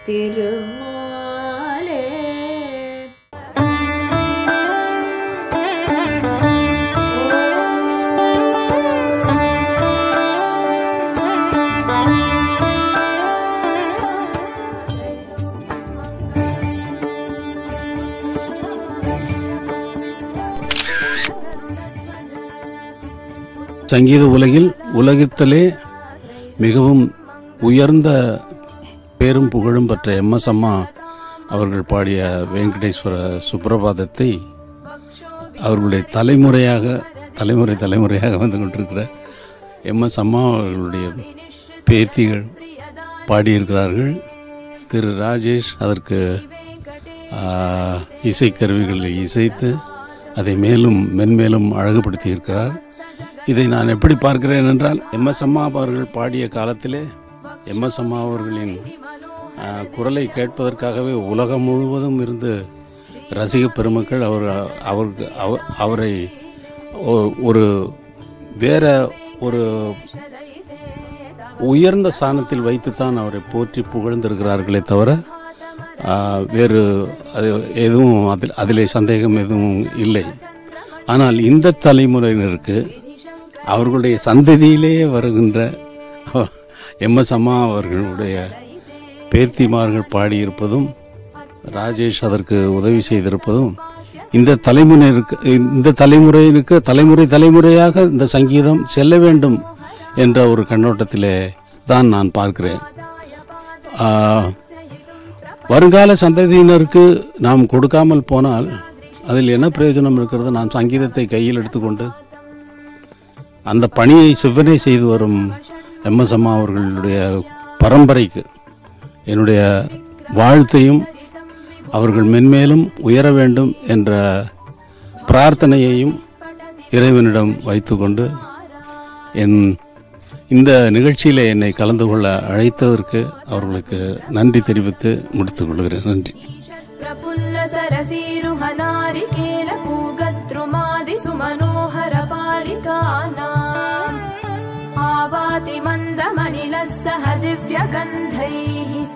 திருமாலே சங்கீத உலகில் உலகத்திலே மிகவும் உயர்ந்த பேரும் புகழும் பெற்ற எம் எஸ் அம்மா அவர்கள் பாடிய வெங்கடேஸ்வர சுப்பிரபாதத்தை அவர்களுடைய தலைமுறையாக தலைமுறை தலைமுறையாக வந்து கொண்டிருக்கிற எம் எஸ் அம்மா அவர்களுடைய பேத்திகள் பாடியிருக்கிறார்கள் திரு ராஜேஷ் அதற்கு ஆ, இசைக்கருவிகளை இசைத்து அதை மேலும் மென்மேலும் அழகுபடுத்தி இருக்கிறார் இதை நான் எப்படி பார்க்கிறேன் என்றால் எம் எஸ் அம்மா அவர்கள் பாடிய காலத்திலே எம் எஸ் அம்மா அவர்களின் ஆ, குரலை கேட்பதற்காகவே உலகம் முழுவதும் இருந்து ரசிக பெருமக்கள் அவர் அவருக்கு அவ- அவரை ஒ- ஒரு வேற ஒரு உயர்ந்த ஸ்தானத்தில் வைத்துத்தான் அவரை போற்றி புகழ்ந்திருக்கிறார்களே தவிர ஆ, வேறு அது எதுவும் அதில் அதிலே சந்தேகம் எதுவும் இல்லை ஆனால் இந்த தலைமுறையினருக்கு அவர்களுடைய சந்ததியிலேயே வருகின்ற எம் எஸ் அம்மா அவர்களுடைய பேத்திமார்கள் பாடியிருப்பதும் ராஜேஷ் அதற்கு உதவி செய்திருப்பதும் இந்த தலைமுறையினருக்கு இந்த தலைமுறையினருக்கு தலைமுறை தலைமுறையாக இந்த சங்கீதம் செல்ல வேண்டும் என்ற ஒரு கண்ணோட்டத்திலே தான் நான் பார்க்கிறேன் ஆ, வருங்கால சந்ததியினருக்கு நாம் கொடுக்காமல் போனால் அதில் என்ன பிரயோஜனம் இருக்கிறது நாம் சங்கீதத்தை கையில் எடுத்துக்கொண்டு அந்த பணியை செவ்வனே செய்து வரும் எம் எஸ் அம்மா அவர்களுடைய பரம்பரைக்கு என்னுடைய வாழ்த்தையும் அவர்கள் மென்மேலும் உயர வேண்டும் என்ற பிரார்த்தனையையும் இறைவனிடம் வைத்துக்கொண்டு என் இந்த நிகழ்ச்சியில் என்னை கலந்து கொள்ள அழைத்ததற்கு அவர்களுக்கு நன்றி தெரிவித்து முடித்துக் கொள்கிறேன் நன்றி प्रफुल्लसरसीरुहनारिकेलपूगद्रुमादिसुमनोहरपालिकानाम् आवाति मन्दमनिलः सह दिव्यगन्धैः